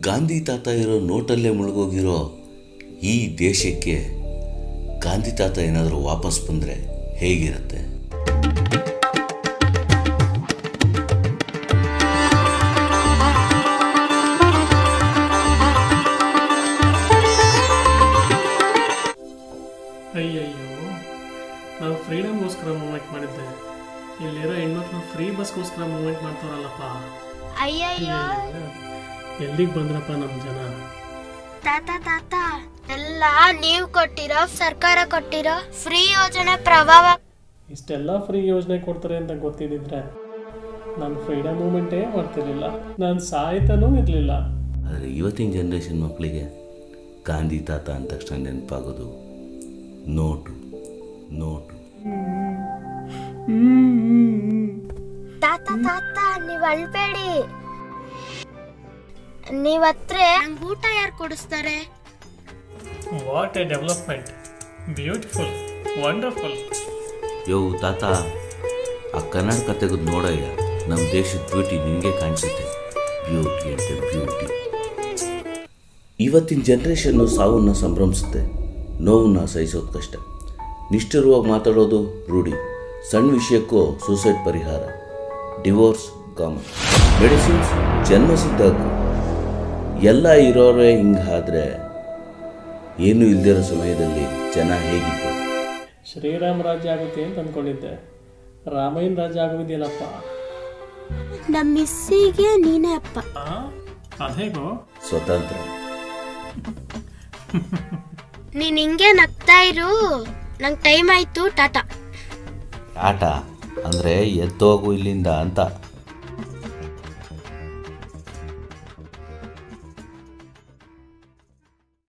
ಗಾಂಧಿ ತಾತ ಇರೋ ನೋಟಲ್ಲೇ ಮುಳುಗೋಗಿರೋ ಈ ದೇಶಕ್ಕೆ ಗಾಂಧಿ ತಾತ ಏನಾದರೂ ವಾಪಸ್ ಬಂದರೆ ಹೇಗಿರುತ್ತೆ ಅಯ್ಯಯ್ಯೋ ನಾವು ಫ್ರೀಡಮ್ಗೋಸ್ಕರ ಮೂವ್ಮೆಂಟ್ ಮಾಡಿದ್ದೆ ಇಲ್ಲಿರೋ ಹೆಣ್ಮಕ್ಳು ಫ್ರೀ ಬಸ್ಗೋಸ್ಕರ ಮೂವ್ಮೆಂಟ್ ಮಾಡ್ತಾರಲ್ಲಪ್ಪ ಅಯ್ಯಯ್ಯೋ ಎಲ್ಲಿಗೆ ಬಂದ್ರಪ್ಪ ನಮ್ಮ ಜನ ತಾತ ತಾತ ಎಲ್ಲ ನೀವು ಕೊಟ್ಟಿರೋ ಸರ್ಕಾರ ಕೊಟ್ಟಿರೋ ಫ್ರೀ ಯೋಜನೆ ಪ್ರಭಾವ ಇಷ್ಟೆಲ್ಲ ಫ್ರೀ ಯೋಜನೆ ಕೊಡ್ತಾರೆ ಅಂತ ಗೊತ್ತಿದ್ದಿದ್ರೆ ನಾನು ಫ್ರೀಡಮ್ ಮೂಮೆಂಟೇ ಮಾಡ್ತಿರ್ಲಿಲ್ಲ ನಾನು ಸಾಯ್ತಾನೂ ಇರಲಿಲ್ಲ ಆದರೆ ಇವತ್ತಿನ ಜನ್ರೇಷನ್ ಮಕ್ಕಳಿಗೆ ಗಾಂಧಿ ತಾತ ಅಂದ ತಕ್ಷಣ ನೆನಪಾಗೋದು ನೋಟು ನೋಟು ತಾತ ತಾತ ನೀವ್ ಅಳ್ಬೇಡಿ ನೀವ್ ಹತ್ರ ನಂಗ್ ಊಟ ಯಾರು ಕೊಡಿಸ್ತಾರೆ what a development beautiful wonderful ಯೋ ತಾತ ಆ ಕನ್ನಡಕ ತೆಗೆದು ನೋಡಯ್ಯ ನಮ್ಮ ದೇಶದ ಬ್ಯೂಟಿ ನಿನಗೆ ಕಾಣಿಸುತ್ತೆ ಬ್ಯೂಟಿ ಅಂತೆ ಬ್ಯೂಟಿ ಇವತ್ತಿನ ಜನ್ರೇಷನ್ನು ಸಾವನ್ನ ಸಂಭ್ರಮಿಸುತ್ತೆ ನೋವನ್ನ ಸಹಿಸೋದು ಕಷ್ಟ ನಿಷ್ಠುರವಾಗಿ ಮಾತಾಡೋದು ರೂಢಿ ಸಣ್ಣ ವಿಷಯಕ್ಕೂ ಸೂಸೈಡ್ ಪರಿಹಾರ ಡಿವೋರ್ಸ್ ಕಾಮನ್ ಮೆಡಿಸಿನ್ಸ್ ಜನ್ಮಸಿದ್ಧ ಹಕ್ಕು ಎಲ್ಲ ಇರೋರೇ ಹಿಂಗಾದ್ರೆ ಏನೂ ಇಲ್ದಿರೋ ಸಮಯದಲ್ಲಿ ಜನ ಹೇಗಿತ್ತು ಶ್ರೀರಾಮ್ ರಾಜ್ಯ ಆಗುತ್ತೆ ಅಂತ ಅಂದ್ಕೊಂಡಿದ್ದೆ ರಾಮಾಯಣ ರಾಜ್ಯ ಆಗೋದಿಲ್ಲಪ್ಪ ನಮ್ ಮಿಸ್ಸಿಗೆ ನೀನೇ ಅಪ್ಪ ಅದೇಗೋ ಸ್ವತಂತ್ರ ನೀನ್ ಹಿಂಗೆ ನಗ್ತಾ ಇರು ನಂಗ್ ಟೈಮ್ ಆಯ್ತು ಟಾಟಾ ಆಟ ಅಂದರೆ ಎದ್ದೋಗು ಇಲ್ಲಿಂದ ಅಂತ